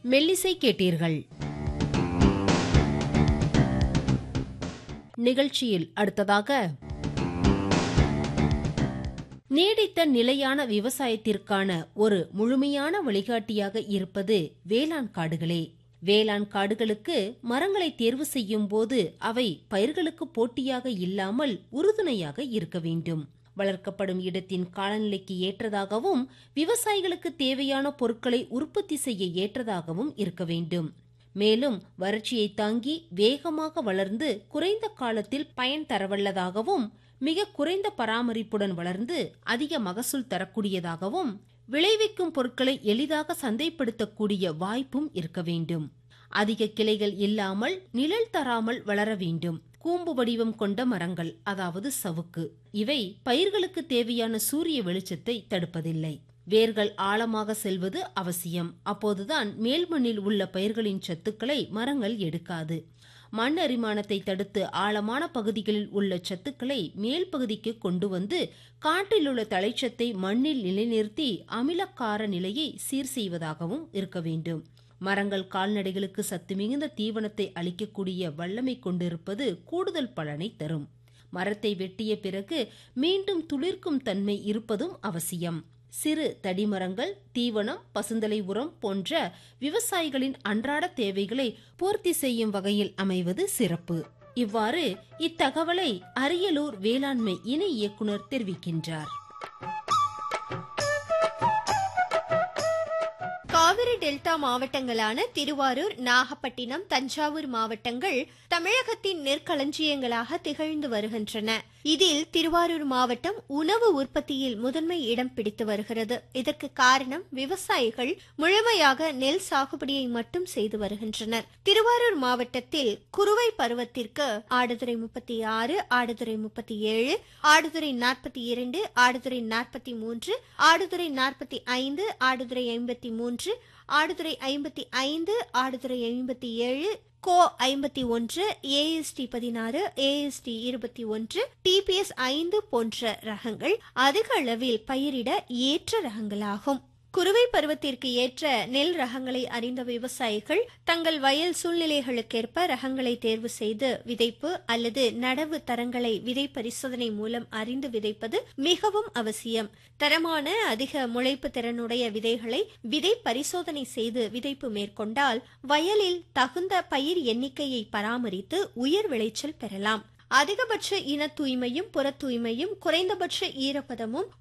மெல்லிசை கேட்டீர்கள் நிகழ்ச்சியில் அடுத்ததாக நீடித்த நிலையான விவசாயத்திற்கான ஒரு முழுமையான வழிகாட்டியாக இருப்பது வேளாண் காடுகளே வேளாண் காடுகளுக்கு மரங்களை தேர்வு செய்யும் போது அவை பயிர்களுக்கு போட்டியாக இல்லாமல் உறுதுணையாக இருக்க வேண்டும் வளர்க்கப்படும் இடத்தின் காலநிலைக்கு ஏற்றதாகவும் விவசாயிகளுக்கு தேவையான பொருட்களை உற்பத்தி செய்ய ஏற்றதாகவும் இருக்க வேண்டும் மேலும் வறட்சியை தாங்கி வேகமாக வளர்ந்து குறைந்த காலத்தில் பயன் தரவல்லதாகவும் மிக குறைந்த பராமரிப்புடன் வளர்ந்து அதிக மகசூல் தரக்கூடியதாகவும் விளைவிக்கும் பொருட்களை எளிதாக சந்தைப்படுத்தக்கூடிய வாய்ப்பும் இருக்க வேண்டும் அதிக கிளைகள் இல்லாமல் நிழல் தராமல் வளர வேண்டும் கூம்பு வடிவம் கொண்ட மரங்கள் அதாவது சவுக்கு இவை பயிர்களுக்கு தேவையான சூரிய வெளிச்சத்தை தடுப்பதில்லை வேர்கள் ஆழமாக செல்வது அவசியம் அப்போதுதான் மேல்மண்ணில் உள்ள பயிர்களின் சத்துக்களை மரங்கள் எடுக்காது மண் அரிமானத்தை தடுத்து ஆழமான பகுதிகளில் உள்ள சத்துக்களை மேல் பகுதிக்கு கொண்டு வந்து காற்றில் உள்ள தழைச்சத்தை மண்ணில் நிலைநிறுத்தி அமிலக்கார நிலையை சீர் செய்வதாகவும் இருக்க வேண்டும் மரங்கள் கால்நடைகளுக்கு சத்து மிகுந்த தீவனத்தை அளிக்கக்கூடிய வல்லமை கொண்டிருப்பது கூடுதல் பலனை தரும் மரத்தை வெட்டிய பிறகு மீண்டும் துளிர்க்கும் தன்மை இருப்பதும் அவசியம் சிறு தடிமரங்கள் தீவனம் பசுந்தலை உரம் போன்ற விவசாயிகளின் அன்றாட தேவைகளை பூர்த்தி செய்யும் வகையில் அமைவது சிறப்பு இவ்வாறு இத்தகவலை அரியலூர் வேளாண்மை இணை இயக்குனர் தெரிவிக்கின்றார் காவிரி டெல்டா மாவட்டங்களான திருவாரூர் நாகப்பட்டினம் தஞ்சாவூர் மாவட்டங்கள் தமிழகத்தின் நெற்களஞ்சியங்களாக திகழ்ந்து வருகின்றன இதில் திருவாரூர் மாவட்டம் உணவு உற்பத்தியில் முதன்மை இடம் பிடித்து வருகிறது இதற்கு காரணம் விவசாயிகள் முழுமையாக நெல் சாகுபடியை மட்டும் செய்து வருகின்றனர் திருவாரூர் மாவட்டத்தில் குறுவை பருவத்திற்கு ஆடுதுறை முப்பத்தி ஆறு ஆடுதுறை முப்பத்தி ஏழு ஆடுதுறை நாற்பத்தி இரண்டு ஆடுதுறை நாற்பத்தி மூன்று ஆடுதுறை நாற்பத்தி ஐந்து ஆடுதுறை ஐம்பத்தி மூன்று ஆடுதுறை ஐம்பத்தி ஐந்து ஆடுதுறை ஐம்பத்தி ஏழு கோ ஐம்பத்தி ஒன்று ஏஎஸ்டி பதினாறு ஏஎஸ்டி இருபத்தி ஒன்று டிபிஎஸ் ஐந்து போன்ற ரகங்கள் அதிக அளவில் பயிரிட ஏற்ற ரகங்களாகும் குறுவை பருவத்திற்கு ஏற்ற நெல் ரகங்களை அறிந்த விவசாயிகள் தங்கள் வயல் சூழ்நிலைகளுக்கேற்ப ரகங்களை தேர்வு செய்து விதைப்பு அல்லது நடவு தரங்களை விதை பரிசோதனை மூலம் அறிந்து விதைப்பது மிகவும் அவசியம் தரமான அதிக முளைப்பு திறனுடைய விதைகளை விதை பரிசோதனை செய்து விதைப்பு மேற்கொண்டால் வயலில் தகுந்த பயிர் எண்ணிக்கையை பராமரித்து உயர் விளைச்சல் பெறலாம் அதிகபட்ச இன தூய்மையும் புற தூய்மையும் குறைந்தபட்ச ஈரப்பதமும்